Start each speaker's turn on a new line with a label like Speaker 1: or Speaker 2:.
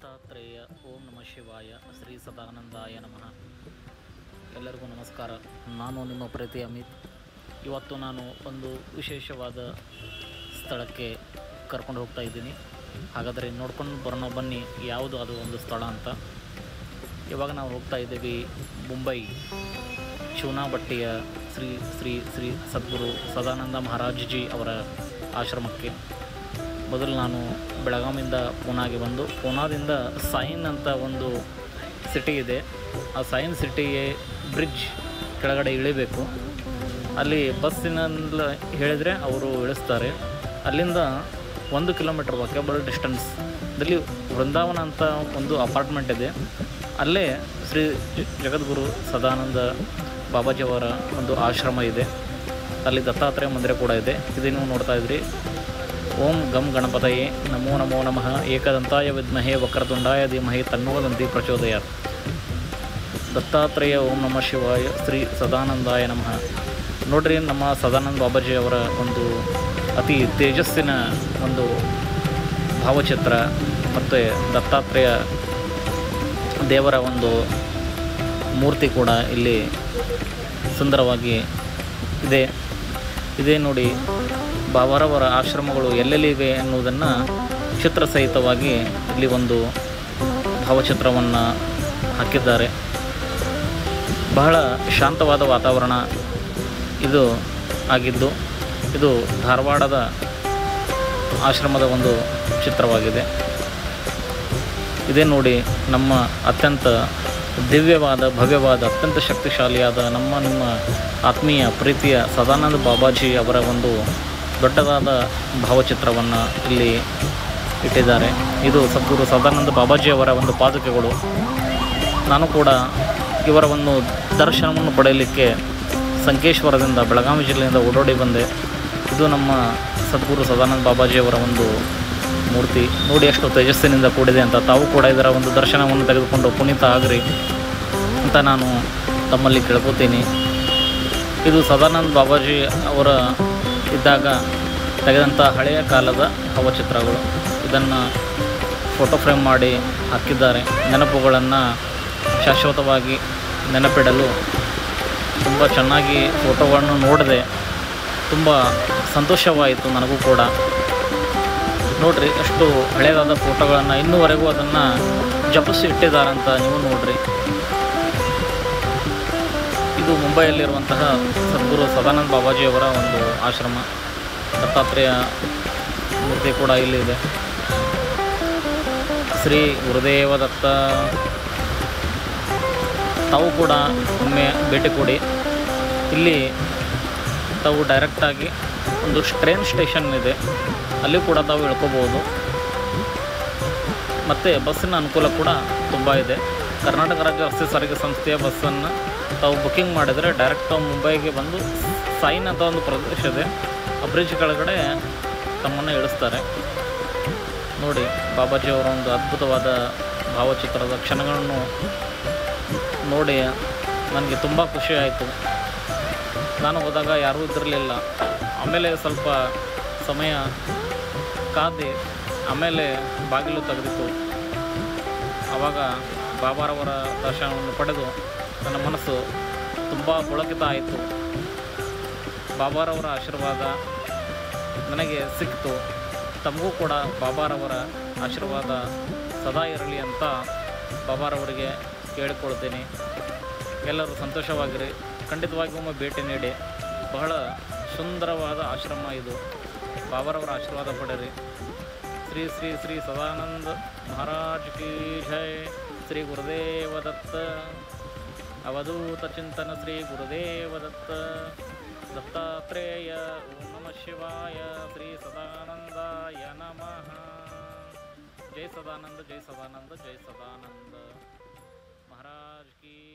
Speaker 1: ದತ್ತಾತ್ರೇಯ ಓಂ ನಮ ಶಿವಾಯ ಶ್ರೀ ಸದಾನಂದಾಯ ನಮಃ ಎಲ್ಲರಿಗೂ ನಮಸ್ಕಾರ ನಾನು ನಿಮ್ಮ ಪ್ರೀತಿ ಅಮಿತ್ ಇವತ್ತು ನಾನು ಒಂದು ವಿಶೇಷವಾದ ಸ್ಥಳಕ್ಕೆ ಕರ್ಕೊಂಡು ಹೋಗ್ತಾ ಇದ್ದೀನಿ ಹಾಗಾದರೆ ನೋಡ್ಕೊಂಡು ಬರೋಣ ಬನ್ನಿ ಯಾವುದು ಅದು ಒಂದು ಸ್ಥಳ ಅಂತ ಇವಾಗ ನಾವು ಹೋಗ್ತಾ ಇದ್ದೀವಿ ಮುಂಬೈ ಚೂನಾಬಟ್ಟಿಯ ಶ್ರೀ ಶ್ರೀ ಶ್ರೀ ಸದ್ಗುರು ಸದಾನಂದ ಮಹಾರಾಜ್ಜಿ ಅವರ ಆಶ್ರಮಕ್ಕೆ ಮೊದಲು ನಾನು ಬೆಳಗಾವಿಯಿಂದ ಪೂನಾಗೆ ಬಂದು ಪೂನಾದಿಂದ ಸೈನ್ ಅಂತ ಒಂದು ಸಿಟಿ ಇದೆ ಆ ಸೈನ್ ಸಿಟಿಗೆ ಬ್ರಿಡ್ಜ್ ಕೆಳಗಡೆ ಇಳಿಬೇಕು ಅಲ್ಲಿ ಬಸ್ಸಿನಲ್ಲಿ ಹೇಳಿದರೆ ಅವರು ಇಳಿಸ್ತಾರೆ ಅಲ್ಲಿಂದ ಒಂದು ಕಿಲೋಮೀಟರ್ ವಾಕೇಬಲ್ ಡಿಸ್ಟೆನ್ಸ್ದಲ್ಲಿ ವೃಂದಾವನ ಅಂತ ಒಂದು ಅಪಾರ್ಟ್ಮೆಂಟ್ ಇದೆ ಅಲ್ಲೇ ಶ್ರೀ ಜ- ಜಗದ್ಗುರು ಸದಾನಂದ ಬಾಬಾಜಿಯವರ ಒಂದು ಆಶ್ರಮ ಇದೆ ಅಲ್ಲಿ ದತ್ತಾತ್ರೇಯ ಮಂದಿರ ಕೂಡ ಇದೆ ಇದು ನೀವು ನೋಡ್ತಾ ಇದ್ರಿ ಓಂ ಗಂ ಗಣಪತಯೇ ನಮೋ ನಮೋ ನಮಃ ಏಕದಂತಾಯ ವಿದ್ಮಹೇ ವಕ್ರತುಂಡಾಯ ಧೀಮಹಿ ತನ್ನೋದಂತಿ ಪ್ರಚೋದಯಾತ್ ದತ್ತಾತ್ರೇಯ ಓಂ ನಮಃ ಶಿವಾಯ ಶ್ರೀ ಸದಾನಂದಾಯ ನಮಃ ನೋಡ್ರಿ ನಮ್ಮ ಸದಾನಂದ ಬಾಬಾಜಿ ಅವರ ಒಂದು ಅತಿ ತೇಜಸ್ಸಿನ ಒಂದು ಭಾವಚಿತ್ರ ಮತ್ತು ದತ್ತಾತ್ರೇಯ ದೇವರ ಒಂದು ಮೂರ್ತಿ ಕೂಡ ಇಲ್ಲಿ ಸುಂದರವಾಗಿ ಇದೆ ಇದೇ ನೋಡಿ ಬಾಬಾರವರ ಆಶ್ರಮಗಳು ಎಲ್ಲೆಲ್ಲಿವೆ ಎನ್ನುವುದನ್ನು ಚಿತ್ರಸಹಿತವಾಗಿ ಇಲ್ಲಿ ಒಂದು ಭಾವಚಿತ್ರವನ್ನು ಹಾಕಿದ್ದಾರೆ ಬಹಳ ಶಾಂತವಾದ ವಾತಾವರಣ ಇದು ಆಗಿದ್ದು ಇದು ಧಾರವಾಡದ ಆಶ್ರಮದ ಒಂದು ಚಿತ್ರವಾಗಿದೆ ಇದೇ ನೋಡಿ ನಮ್ಮ ಅತ್ಯಂತ ದಿವ್ಯವಾದ ಭವ್ಯವಾದ ಅತ್ಯಂತ ಶಕ್ತಿಶಾಲಿಯಾದ ನಮ್ಮ ನಿಮ್ಮ ಆತ್ಮೀಯ ಪ್ರೀತಿಯ ಸದಾನಂದ ಬಾಬಾಜಿ ಅವರ ಒಂದು ದೊಡ್ಡದಾದ ಭಾವಚಿತ್ರವನ್ನು ಇಲ್ಲಿ ಇಟ್ಟಿದ್ದಾರೆ ಇದು ಸದ್ಗುರು ಸದಾನಂದ ಬಾಬಾಜಿ ಅವರ ಒಂದು ಪಾದುಕೆಗಳು ನಾನು ಕೂಡ ಇವರ ಒಂದು ದರ್ಶನವನ್ನು ಪಡೆಯಲಿಕ್ಕೆ ಸಂಕೇಶ್ವರದಿಂದ ಬೆಳಗಾವಿ ಜಿಲ್ಲೆಯಿಂದ ಓಡೋಡಿ ಬಂದೆ ಇದು ನಮ್ಮ ಸದ್ಗುರು ಸದಾನಂದ ಬಾಬಾಜಿಯವರ ಒಂದು ಮೂರ್ತಿ ನೋಡಿ ಎಷ್ಟು ತೇಜಸ್ಸಿನಿಂದ ಕೂಡಿದೆ ಅಂತ ತಾವು ಕೂಡ ಇದರ ಒಂದು ದರ್ಶನವನ್ನು ತೆಗೆದುಕೊಂಡು ಪುನೀತ ಆಗ್ರಿ ಅಂತ ನಾನು ತಮ್ಮಲ್ಲಿ ಕೇಳ್ಕೊತೀನಿ ಇದು ಸದಾನಂದ ಬಾಬಾಜಿ ಅವರ ಇದ್ದಾಗ ತೆಗೆದಂಥ ಹಳೆಯ ಕಾಲದ ಭಾವಚಿತ್ರಗಳು ಇದನ್ನು ಫೋಟೋ ಫ್ರೇಮ್ ಮಾಡಿ ಹಾಕಿದ್ದಾರೆ ನೆನಪುಗಳನ್ನು ಶಾಶ್ವತವಾಗಿ ನೆನಪಿಡಲು ತುಂಬ ಚೆನ್ನಾಗಿ ಫೋಟೋಗಳನ್ನು ನೋಡಿದೆ ತುಂಬ ಸಂತೋಷವಾಯಿತು ನನಗೂ ಕೂಡ ನೋಡ್ರಿ ಎಷ್ಟು ಹಳೆಯದಾದ ಫೋಟೋಗಳನ್ನು ಇನ್ನೂವರೆಗೂ ಅದನ್ನು ಜಪಿಸಿ ಇಟ್ಟಿದ್ದಾರಂತ ನೀವು ನೋಡ್ರಿ ಇದು ಮುಂಬೈಯಲ್ಲಿರುವಂತಹ ಸದ್ಗುರು ಸದಾನಂದ ಬಾಬಾಜಿಯವರ ಒಂದು ಆಶ್ರಮ ದತ್ತಾತ್ರೇಯ ಮೂರ್ತಿ ಕೂಡ ಇಲ್ಲಿದೆ ಶ್ರೀ ಗುರುದೇವ ದತ್ತ ತಾವು ಕೂಡ ಒಮ್ಮೆ ಭೇಟಿ ಕೊಡಿ ಇಲ್ಲಿ ತಾವು ಡೈರೆಕ್ಟಾಗಿ ಒಂದು ಟ್ರೈನ್ ಸ್ಟೇಷನ್ ಇದೆ ಅಲ್ಲಿ ಕೂಡ ತಾವು ಇಳ್ಕೋಬೋದು ಮತ್ತು ಬಸ್ಸಿನ ಅನುಕೂಲ ಕೂಡ ತುಂಬ ಇದೆ ಕರ್ನಾಟಕ ರಾಜ್ಯ ರಸ್ತೆ ಸಾರಿಗೆ ಸಂಸ್ಥೆಯ ಬಸ್ಸನ್ನು ತಾವು ಬುಕ್ಕಿಂಗ್ ಮಾಡಿದರೆ ಡೈರೆಕ್ಟ್ ಮುಂಬೈಗೆ ಬಂದು ಸೈನ್ ಅಂತ ಒಂದು ಪ್ರದೇಶ ಇದೆ ಆ ಬ್ರಿಡ್ಜ್ ಕೆಳಗಡೆ ತಮ್ಮನ್ನು ಇಳಿಸ್ತಾರೆ ನೋಡಿ ಬಾಬಾಜಿ ಅವರ ಒಂದು ಅದ್ಭುತವಾದ ಭಾವಚಿತ್ರದ ಕ್ಷಣಗಳನ್ನು ನೋಡಿ ನನಗೆ ತುಂಬ ಖುಷಿ ಆಯಿತು ನಾನು ಹೋದಾಗ ಯಾರೂ ಇದ್ದಿರಲಿಲ್ಲ ಆಮೇಲೆ ಸ್ವಲ್ಪ ಸಮಯ ಕಾದಿ ಆಮೇಲೆ ಬಾಗಿಲು ತೆಗೆದಿತ್ತು ಆವಾಗ ಬಾಬಾರವರ ದರ್ಶನವನ್ನು ಪಡೆದು ನನ್ನ ಮನಸ್ಸು ತುಂಬ ಪುಳಕಿತ ಆಯಿತು ಬಾಬಾರವರ ಆಶೀರ್ವಾದ ನನಗೆ ಸಿಕ್ತು ತಮಗೂ ಕೂಡ ಬಾಬಾರವರ ಆಶೀರ್ವಾದ ಸದಾ ಇರಲಿ ಅಂತ ಬಾಬಾರವರಿಗೆ ಕೇಳಿಕೊಳ್ತೀನಿ ಎಲ್ಲರೂ ಸಂತೋಷವಾಗಿರಿ ಖಂಡಿತವಾಗಿ ಒಮ್ಮೆ ಭೇಟಿ ನೀಡಿ ಬಹಳ ಸುಂದರವಾದ ಆಶ್ರಮ ಇದು ಬಾಬಾರವರ ಆಶೀರ್ವಾದ ಪಡೆಯಿರಿ ಶ್ರೀ ಶ್ರೀ ಶ್ರೀ ಸದಾನಂದ ಮಹಾರಾಜ್ ಕಿ ಜೈ ಶ್ರೀ ಗುರುದೇವ ದತ್ತ ಅವಧೂತ ಚಿಂತನ ಶ್ರೀ ಗುರುದೇವ ದತ್ತ ದತ್ತಾತ್ರೇಯ ಓಂ ನಮಃ ಶಿವಾಯ ಶ್ರೀ ಸದಾನಂದಾಯ ನಮಃ ಜೈ ಸದಾನಂದ ಜೈ ಸದಾನಂದ ಜೈ ಸದಾನಂದ ಮಹಾರಾಜ್ ಕಿ